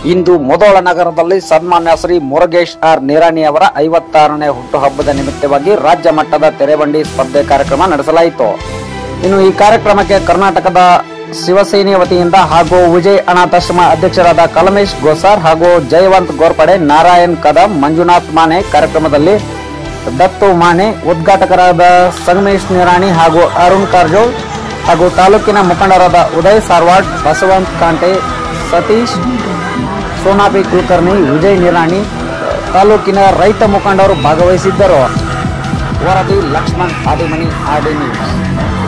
ಇಂದು ಮೊದಲ ನಗರದಲ್ಲಿ ಸನ್ಮಾನ್ಯ ಶ್ರೀ ಮುರುಗೇಶ್ ಆರ್ ನಿರಾಣಿ ಅವರ ಐವತ್ತಾರನೇ ಹುಟ್ಟುಹಬ್ಬದ ನಿಮಿತ್ತವಾಗಿ ರಾಜ್ಯ ಮಟ್ಟದ ತೆರೆಬಂಡಿ ಸ್ಪರ್ಧೆ ಕಾರ್ಯಕ್ರಮ ನಡೆಸಲಾಯಿತು ಇನ್ನು ಈ ಕಾರ್ಯಕ್ರಮಕ್ಕೆ ಕರ್ನಾಟಕದ ಶಿವಸೇನೆ ವತಿಯಿಂದ ಹಾಗೂ ವಿಜಯ್ ಅನಾಥಾಶ್ರಮ ಅಧ್ಯಕ್ಷರಾದ ಕಲಮೇಶ್ ಗೋಸಾರ್ ಹಾಗೂ ಜಯವಂತ್ ಗೋರ್ಪಡೆ ನಾರಾಯಣ್ ಕದಂ ಮಂಜುನಾಥ್ ಮಾನೆ ಕಾರ್ಯಕ್ರಮದಲ್ಲಿ ದತ್ತು ಮಾನೆ ಉದ್ಘಾಟಕರಾದ ಸಂಗಮೇಶ್ ನಿರಾಣಿ ಹಾಗೂ ಅರುಣ್ ಕಾರ್ಜೋಳ್ ಹಾಗೂ ತಾಲೂಕಿನ ಮುಖಂಡರಾದ ಉದಯ್ ಸಾರ್ವಾಡ್ ಬಸವಂತ್ ಕಾಂಟೆ ಸತೀಶ್ ಸೋನಾಬಿ ಕುಲಕರ್ಣಿ ವಿಜಯ್ ನಿರಾಣಿ ತಾಲೂಕಿನ ರೈತ ಮುಖಂಡರು ಭಾಗವಹಿಸಿದ್ದರು ವರದಿ ಲಕ್ಷ್ಮಣ್ ಆದಿಮನಿ ಆಡಿ ನ್ಯೂಸ್